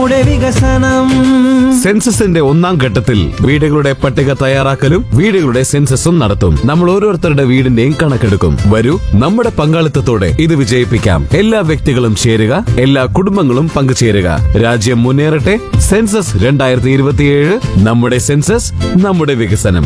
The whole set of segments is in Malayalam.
നമ്മുടെ വികസനം സെൻസസിന്റെ ഒന്നാം ഘട്ടത്തിൽ വീടുകളുടെ പട്ടിക തയ്യാറാക്കലും വീടുകളുടെ സെൻസസും നടത്തും നമ്മൾ ഓരോരുത്തരുടെ വീടിന്റെയും കണക്കെടുക്കും വരൂ നമ്മുടെ പങ്കാളിത്തത്തോടെ ഇത് വിജയിപ്പിക്കാം എല്ലാ വ്യക്തികളും ചേരുക എല്ലാ കുടുംബങ്ങളും പങ്കുചേരുക രാജ്യം മുന്നേറട്ടെ സെൻസസ് രണ്ടായിരത്തി ഇരുപത്തിയേഴ് നമ്മുടെ സെൻസസ് നമ്മുടെ വികസനം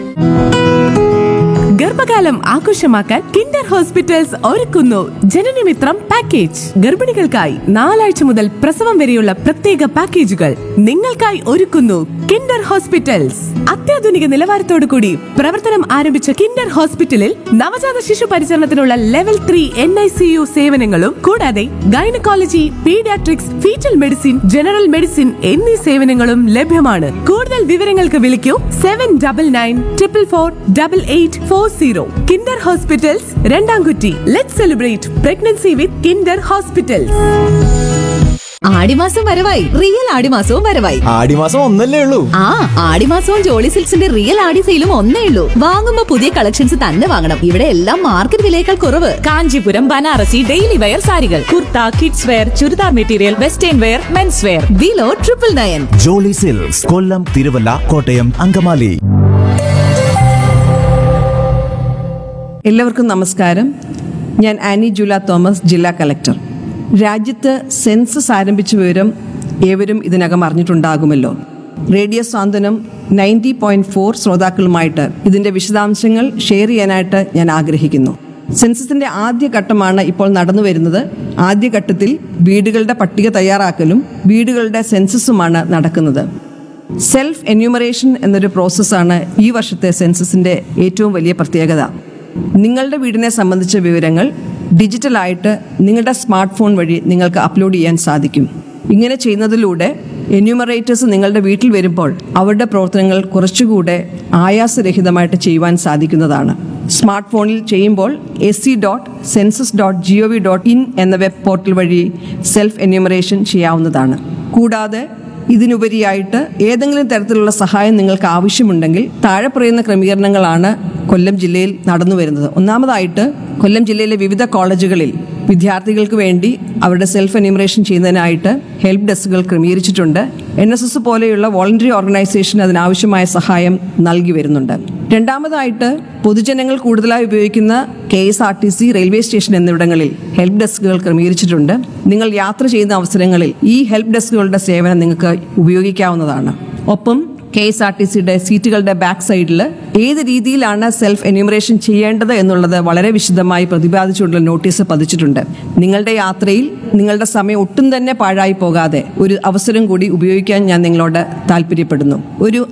ഗർഭകാലം ആഘോഷമാക്കാൻ കിൻഡർ ഹോസ്പിറ്റൽസ് ഒരുക്കുന്നു ജനനമിത്രം പാക്കേജ് ഗർഭിണികൾക്കായി നാലാഴ്ച മുതൽ പ്രസവം വരെയുള്ള പ്രത്യേക പാക്കേജുകൾ നിങ്ങൾക്കായി ഒരുക്കുന്നു കിൻഡർ ഹോസ്പിറ്റൽസ് അത്യാധുനിക നിലവാരത്തോടു കൂടി പ്രവർത്തനം ആരംഭിച്ച കിൻഡർ ഹോസ്പിറ്റലിൽ നവജാത ശിശു പരിചരണത്തിനുള്ള level three N I C U സേവനങ്ങളും കൂടാതെ gynaecology paediatrics foetal medicine general medicine എന്നീ സേവനങ്ങളും ലഭ്യമാണ് കൂടുതൽ വിവരങ്ങൾക്ക് വിളിക്കൂ seven double nine triple four double eight four zero Kinder hospitals രണ്ടാംകുറ്റി let celebrate pregnancy with Kinder hospitals ആടിമാസം വരവായി റിയൽ ആടിമാസവും വരവായി ആടിമാസം ഒന്നല്ലേ ഉള്ളൂ ആ ആടിമാസവും ജോളി സിൽക്സിന്റെ റിയൽ ആടി സെയിലും ഒന്നേ ഉള്ളൂ വാങ്ങുമ്പോ പുതിയ കളക്ഷൻസ് തന്നെ വാങ്ങണം ഇവിടെ എല്ലാം മാർക്കറ്റ് വിലയേക്കാൾ കുറവ് കാഞ്ചീപുരം ബനാറസി ഡെയിലി വെയർ സാരികൾ kurta kids wear churidar material western wear mens wear below triple nine Jolly Silks Kollam Thiruvalla Kottayam Angamaly എല്ലാവർക്കും നമസ്കാരം ഞാൻ ആനി ജൂല തോമസ് ജില്ലാ കലക്ടർ രാജ്യത്ത് സെൻസസ് ആരംഭിച്ച വിവരം ഏവരും ഇതിനകം അറിഞ്ഞിട്ടുണ്ടാകുമല്ലോ radio Santhwanam ninety point four ശ്രോതാക്കളുമായിട്ട് ഇതിൻ്റെ വിശദാംശങ്ങൾ ഷെയർ ചെയ്യാനായിട്ട് ഞാൻ ആഗ്രഹിക്കുന്നു സെൻസസിൻ്റെ ആദ്യ ഘട്ടമാണ് ഇപ്പോൾ നടന്നു വരുന്നത് ആദ്യഘട്ടത്തിൽ വീടുകളുടെ പട്ടിക തയ്യാറാക്കലും വീടുകളുടെ സെൻസസുമാണ് നടക്കുന്നത് സെൽഫ് എന്യൂമറേഷൻ എന്നൊരു പ്രോസസ്സാണ് ഈ വർഷത്തെ സെൻസസിൻ്റെ ഏറ്റവും വലിയ പ്രത്യേകത നിങ്ങളുടെ വീടിനെ സംബന്ധിച്ച വിവരങ്ങൾ ഡിജിറ്റലായിട്ട് നിങ്ങളുടെ സ്മാർട്ട് ഫോൺ വഴി നിങ്ങൾക്ക് അപ്ലോഡ് ചെയ്യാൻ സാധിക്കും ഇങ്ങനെ ചെയ്യുന്നതിലൂടെ എന്യൂമറേറ്റേഴ്സ് നിങ്ങളുടെ വീട്ടിൽ വരുമ്പോൾ അവരുടെ പ്രവർത്തനങ്ങൾ കുറച്ചുകൂടെ ആയാസരഹിതമായിട്ട് ചെയ്യുവാൻ സാധിക്കുന്നതാണ് സ്മാർട്ട് ഫോണിൽ ചെയ്യുമ്പോൾ S C dot census dot G O V dot in എന്ന വെബ് പോർട്ടൽ വഴി സെൽഫ് എന്യൂമറേഷൻ ചെയ്യാവുന്നതാണ് കൂടാതെ ഇതിനുപരിയായിട്ട് ഏതെങ്കിലും തരത്തിലുള്ള സഹായം നിങ്ങൾക്ക് ആവശ്യമുണ്ടെങ്കിൽ താഴെ പറയുന്ന ക്രമീകരണങ്ങളാണ് കൊല്ലം ജില്ലയിൽ നടന്നു വരുന്നത് ഒന്നാമതായിട്ട് കൊല്ലം ജില്ലയിലെ വിവിധ കോളേജുകളിൽ വിദ്യാർത്ഥികൾക്ക് വേണ്ടി അവരുടെ സെൽഫ് എന്യൂമറേഷൻ ചെയ്യുന്നതിനായിട്ട് ഹെൽപ്പ് ഡെസ്കുകൾ ക്രമീകരിച്ചിട്ടുണ്ട് എൻ എസ് എസ് പോലെയുള്ള വോളണ്ടറി ഓർഗനൈസേഷൻ അതിനാവശ്യമായ സഹായം നൽകി വരുന്നുണ്ട് രണ്ടാമതായിട്ട് പൊതുജനങ്ങൾ കൂടുതലായി ഉപയോഗിക്കുന്ന K S R T C railway station എന്നിവിടങ്ങളിൽ ഹെൽപ്പ് ഡെസ്കുകൾ ക്രമീകരിച്ചിട്ടുണ്ട് നിങ്ങൾ യാത്ര ചെയ്യുന്ന അവസരങ്ങളിൽ ഈ ഹെൽപ്പ് ഡെസ്കുകളുടെ സേവനം നിങ്ങൾക്ക് ഉപയോഗിക്കാവുന്നതാണ് ഒപ്പം കെ എസ് ആർ ടി സിയുടെ സീറ്റുകളുടെ ബാക്ക് സൈഡിൽ ഏത് രീതിയിലാണ് സെൽഫ് എന്യൂമറേഷൻ ചെയ്യേണ്ടത് എന്നുള്ളത് വളരെ വിശദമായി പ്രതിപാദിച്ചുകൊണ്ടുള്ള നോട്ടീസ് പതിച്ചിട്ടുണ്ട് നിങ്ങളുടെ യാത്രയിൽ നിങ്ങളുടെ സമയം ഒട്ടും തന്നെ പാഴായി പോകാതെ ഒരു അവസരം കൂടി ഉപയോഗിക്കാൻ ഞാൻ നിങ്ങളോട് താല്പര്യപ്പെടുന്നു ഒരു